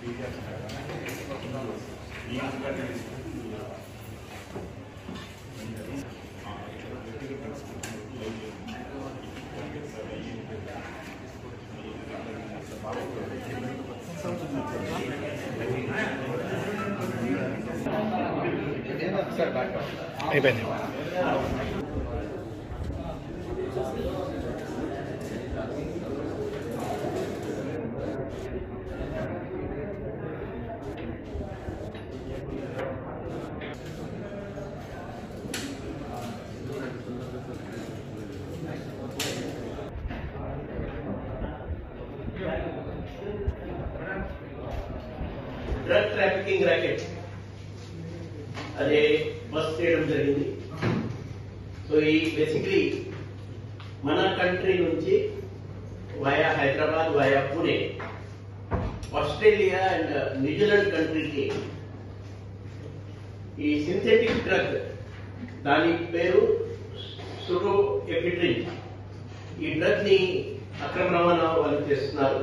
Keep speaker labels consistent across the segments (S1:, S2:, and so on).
S1: అయిపోయింది
S2: drug trafficking racket అదే bust చేయడం జరిగింది సో ఈ బేసిక్లీ మన కంట్రీ నుంచి via Hyderabad via Pune Australia and New Zealand కంట్రీకి ఈ సింథెటిక్ డ్రగ్ దాని పేరు సురో ఎపిడ్రిన్ ఈ డ్రగ్ ని అక్రమ రవాణా వాళ్ళు చేస్తున్నారు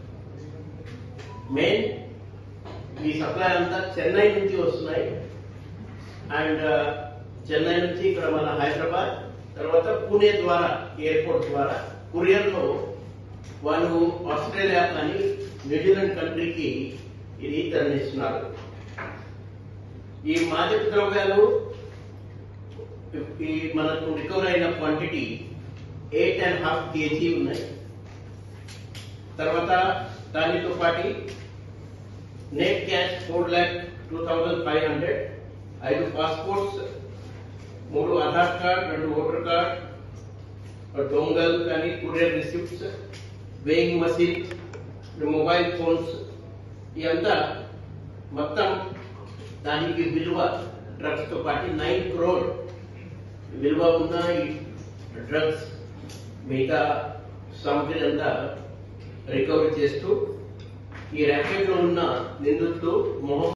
S2: మెయిన్ ఈ సప్లై అంతా చెన్నై నుంచి వస్తున్నాయి అండ్ చెన్నై నుంచి ఇక్కడ మన హైదరాబాద్ తర్వాత పూణే ద్వారా ఎయిర్పోర్ట్ ద్వారా కొరియర్ లో వాళ్ళు ఆస్ట్రేలియా కానీ న్యూజిలాండ్ కంట్రీకి ఇది తరలిస్తున్నారు ఈ మాదక ద్రవ్యాలు ఈ మనకు రికవర్ అయిన quantity eight and half KG ఉన్నాయి తర్వాత దానితో పాటు net cash four lakh two thousand five hundred ఐదు పాస్పోర్ట్స్ మూడు ఆధార్ కార్డ్ రెండు ఓటర్ కార్డ్ డొంగల్ కానీ courier receipts weighing machine mobile phones ఇదంతా మొత్తం దానికి విలువ డ్రగ్స్ తో పాటు నైన్ క్రోడ్ విలువ ఉన్న ఈ డ్రగ్స్ మిగతా సామగ్రి అంతా రికవరీ చేస్తూ ఈ ర్యాకెట్ లో ఉన్న నిందితులు మొహం